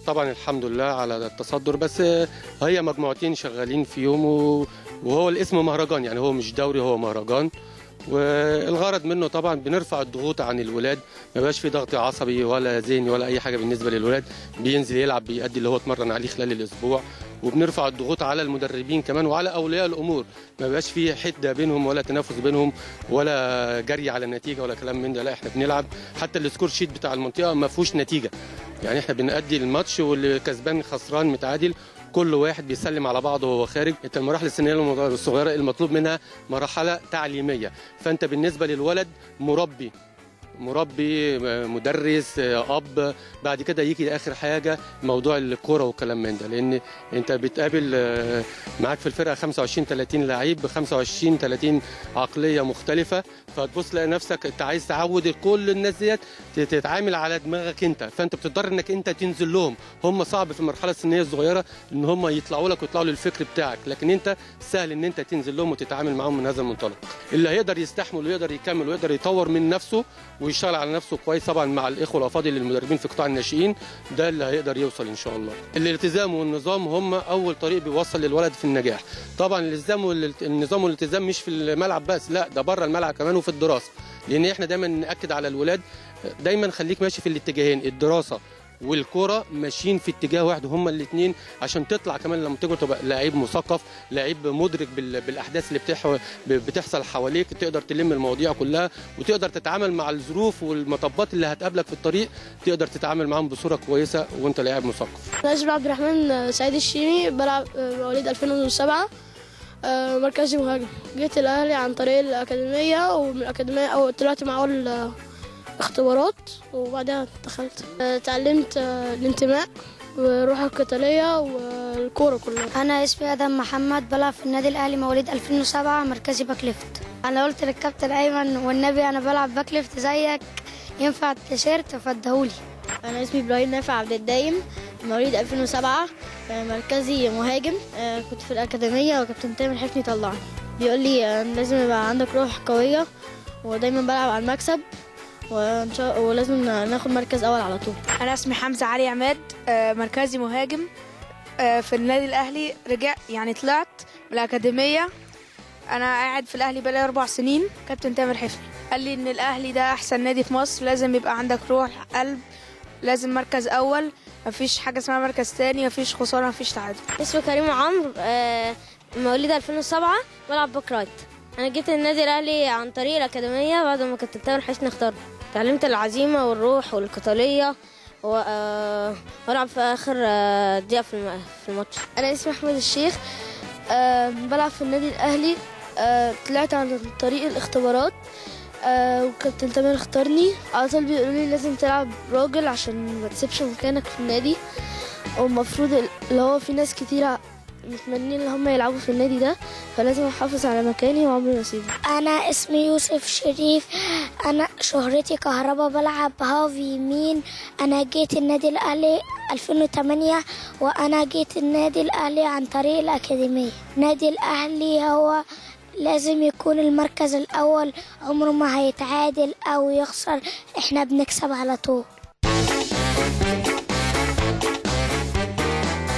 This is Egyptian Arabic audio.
طبعا الحمد لله على التصدر بس هي مجموعتين شغالين فيهم و- وهو الاسم مهرجان يعني هو مش دوري هو مهرجان والغرض منه طبعا بنرفع الضغوط عن الولاد ما بقاش في ضغط عصبي ولا ذهني ولا اي حاجه بالنسبه للولاد بينزل يلعب بيأدي اللي هو اتمرن عليه خلال الاسبوع وبنرفع الضغوط على المدربين كمان وعلى اولياء الامور ما بقاش في حده بينهم ولا تنافس بينهم ولا جري على النتيجه ولا كلام من ده لا احنا بنلعب حتى السكور شيت بتاع المنطقه ما فيهوش نتيجه يعني احنا بنأدي الماتش واللي كسبان خسران متعادل كل واحد بيسلم على بعضه وهو خارج انت المراحل السنيه الصغيره المطلوب منها مرحله تعليميه فانت بالنسبه للولد مربي مربي مدرس اب بعد كده يجي اخر حاجه موضوع الكوره والكلام من ده لان انت بتقابل آه، معاك في الفرقه 25 30 لعيب ب 25 30 عقليه مختلفه فتبص تلاقي نفسك انت عايز تعود كل الناس ديت تتعامل على دماغك انت فانت بتضطر انك انت تنزل لهم هم صعب في المرحله السنيه الصغيره ان هم يطلعوا لك ويطلعوا للفكر بتاعك لكن انت سهل ان انت تنزل لهم وتتعامل معاهم من هذا المنطلق اللي هيقدر يستحمل ويقدر يكمل ويقدر يطور من نفسه ويشتغل على نفسه كويس طبعا مع الاخوه الافاضل المدربين في قطاع الناشئين ده اللي هيقدر يوصل ان شاء الله الالتزام والنظام هم اول طريق بيوصل للولد في النجاح طبعا الالتزام والنظام والالتزام مش في الملعب بس لا ده بره الملعب كمان وفي الدراسه لان احنا دايما ناكد على الولاد دايما خليك ماشي في الاتجاهين الدراسه والكرة ماشيين في اتجاه واحد هما الاثنين عشان تطلع كمان لما تكبر تبقى لعيب مثقف لعيب مدرك بال- بالاحداث اللي بتح... بتحصل حواليك تقدر تلم المواضيع كلها وتقدر تتعامل مع الظروف والمطبات اللي هتقابلك في الطريق تقدر تتعامل معاهم بصوره كويسه وانت لاعب مثقف أنا اسمي عبد الرحمن سعيد الشيمي بلعب مواليد 2007 آه، مركزي مهاجم جيت الأهلي عن طريق الأكاديمية ومن الأكاديمية أو طلعت مع أول اختبارات وبعدها دخلت آه، اتعلمت آه، الانتماء والروح القتالية والكورة كلها انا اسمي ادم محمد بلعب في النادي الاهلي مواليد 2007 مركزي باك ليفت انا قلت للكابتن ايمن والنبي انا بلعب باك ليفت زيك ينفع التيشيرت فادهولي أنا اسمي إبراهيم نافع عبد الدايم مواليد 2007 آه، مركزي مهاجم آه، كنت في الأكاديمية وكابتن تامر حفني طلعني بيقول لي آه، لازم يبقى عندك روح قوية ودايما بلعب على المكسب وإن شاء ولازم ناخد مركز أول على طول انا اسمي حمزه علي عماد آه، مركزي مهاجم آه، في النادي الاهلي رجع يعني طلعت من الاكاديميه انا قاعد في الاهلي بقالي اربع سنين كابتن تامر حفني قال لي ان الاهلي ده احسن نادي في مصر لازم يبقى عندك روح قلب لازم مركز اول مفيش حاجه اسمها مركز تاني مفيش خساره مفيش تعادل اسمي كريم عمرو آه، مواليد 2007 بلعب باك رايت انا جيت النادي الاهلي عن طريق الاكاديميه بعد ما كنت تامر حسني اختارني تعلمت العزيمه والروح والقتاليه و- آه، والعب في اخر آه، دقيقه في الم- في الماتش أنا اسمي أحمد الشيخ أه بلعب في النادي الأهلي أه طلعت عن طريق الاختبارات أه وكابتن تامر اختارني على طول بيقولوا لي لازم تلعب راجل عشان ما تسيبش مكانك في النادي والمفروض اللي هو في ناس كتيرة متمنين ان هم يلعبوا في النادي ده فلازم احافظ على مكاني وعمري ما اسيبه انا اسمي يوسف شريف انا شهرتي كهربا بلعب هاف يمين انا جيت النادي الاهلي 2008 وانا جيت النادي الاهلي عن طريق الاكاديميه نادي الاهلي هو لازم يكون المركز الاول عمره ما هيتعادل او يخسر احنا بنكسب على طول